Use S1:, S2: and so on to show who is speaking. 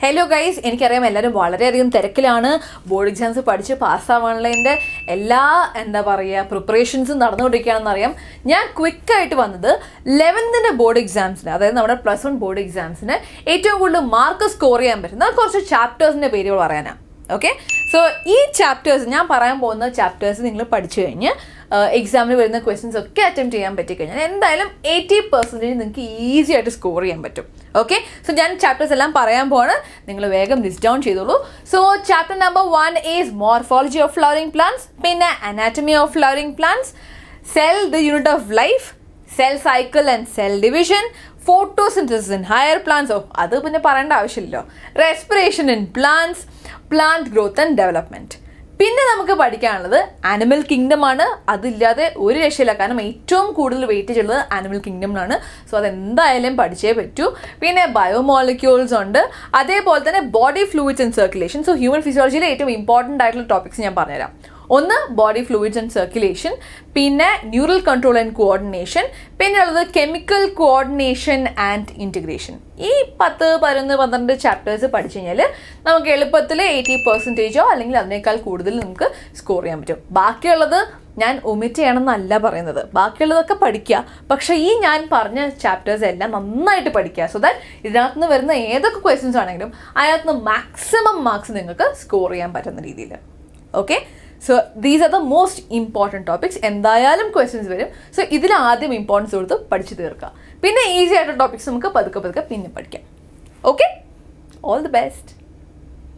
S1: hello guys എനിക്കറിയാം എല്ലാവരും വളരെയധികം തിരക്കിലാണ് ബോർഡ് എക്സാംസ് പഠിച്ച് പാസ്സാവാനുള്ളതിൻ്റെ എല്ലാ എന്താ പറയുക പ്രിപ്പറേഷൻസും നടന്നുകൊണ്ടിരിക്കുകയാണെന്ന് അറിയാം ഞാൻ ക്വിക്കായിട്ട് വന്നത് ലെവൻത്തിൻ്റെ ബോർഡ് എക്സാംസിന് അതായത് നമ്മുടെ പ്ലസ് വൺ ബോർഡ് എക്സാംസിന് ഏറ്റവും കൂടുതൽ മാർക്ക് സ്കോർ ചെയ്യാൻ പറ്റുന്ന കുറച്ച് ചാപ്റ്റേഴ്സിൻ്റെ പേരുകൾ പറയാനാണ് ഓക്കെ സോ ഈ ചാപ്റ്റേഴ്സ് ഞാൻ പറയാൻ പോകുന്ന ചാപ്റ്റേഴ്സ് നിങ്ങൾ പഠിച്ചു കഴിഞ്ഞ് എക്സാമിന് വരുന്ന ക്വസ്റ്റ്യൻസ് ഒക്കെ അറ്റംപ്റ്റ് ചെയ്യാൻ പറ്റിക്കഴിഞ്ഞാൽ എന്തായാലും എയ്റ്റി പെർസെൻറ്റേജ് നിങ്ങൾക്ക് ഈസി ആയിട്ട് സ്കോർ ചെയ്യാൻ പറ്റും ഓക്കെ സോ ഞാൻ ചാപ്റ്റേഴ്സ് എല്ലാം പറയാൻ പോവാണ് നിങ്ങൾ വേഗം ലിസ്റ്റ് ഡൗൺ ചെയ്തോളൂ so chapter number one is morphology of flowering plants പിന്നെ anatomy of flowering plants cell the unit of life cell cycle and cell division photosynthesis in higher plants ഓ അത് പിന്നെ പറയേണ്ട ആവശ്യമില്ലല്ലോ respiration in plants plant growth and development പിന്നെ നമുക്ക് പഠിക്കാനുള്ളത് animal kingdom ആണ് അതില്ലാതെ ഒരു രക്ഷയില്ല കാരണം ഏറ്റവും കൂടുതൽ വെയിറ്റേജ് ഉള്ളത് ആനിമൽ കിങ്ഡമിലാണ് സോ അതെന്തായാലും പഠിച്ചേ പറ്റൂ പിന്നെ ബയോമോളിക്യൂൾസ് ഉണ്ട് അതേപോലെ തന്നെ body fluids and circulation so human ഫിസിയോളജിയിലെ ഏറ്റവും ഇമ്പോർട്ടൻ്റ് ആയിട്ടുള്ള ടോപ്പിക്സ് ഞാൻ പറഞ്ഞുതരാം ഒന്ന് ബോഡി ഫ്ലൂയിഡ്സ് ആൻഡ് സർക്കുലേഷൻ പിന്നെ ന്യൂറൽ കൺട്രോൾ ആൻഡ് കോർഡിനേഷൻ പിന്നെ ഉള്ളത് കെമിക്കൽ കോർഡിനേഷൻ ആൻഡ് ഇൻറ്റിഗ്രേഷൻ ഈ പത്ത് പതിനൊന്ന് പന്ത്രണ്ട് ചാപ്റ്റേഴ്സ് പഠിച്ചു കഴിഞ്ഞാൽ നമുക്ക് എളുപ്പത്തിൽ എയ്റ്റി പെർസെൻറ്റേജോ അല്ലെങ്കിൽ അതിനേക്കാൾ കൂടുതൽ നമുക്ക് സ്കോർ ചെയ്യാൻ പറ്റും ബാക്കിയുള്ളത് ഞാൻ ഒമിറ്റ് ചെയ്യണമെന്നല്ല പറയുന്നത് ബാക്കിയുള്ളതൊക്കെ പഠിക്കുക പക്ഷേ ഈ ഞാൻ പറഞ്ഞ ചാപ്റ്റേഴ്സ് എല്ലാം നന്നായിട്ട് പഠിക്കുക സോ ദാറ്റ് ഇതിനകത്ത് നിന്ന് വരുന്ന ഏതൊക്കെ ക്വസ്റ്റ്യൻസ് ആണെങ്കിലും അതിനകത്ത് നിന്ന് മാക്സിമം മാർക്സ് നിങ്ങൾക്ക് സ്കോർ ചെയ്യാൻ പറ്റുന്ന രീതിയിൽ okay so these are the most important topics എന്തായാലും ക്വസ്റ്റ്യൻസ് വരും സോ ഇതിൽ ആദ്യം ഇമ്പോർട്ടൻസ് കൊടുത്ത് പഠിച്ചു തീർക്കുക പിന്നെ ഈസി ആയിട്ടുള്ള ടോപ്പിക്സ് നമുക്ക് പതുക്കെ പതുക്കെ പിന്നെ പഠിക്കാം ഓക്കെ ഓൾ ദി ബെസ്റ്റ്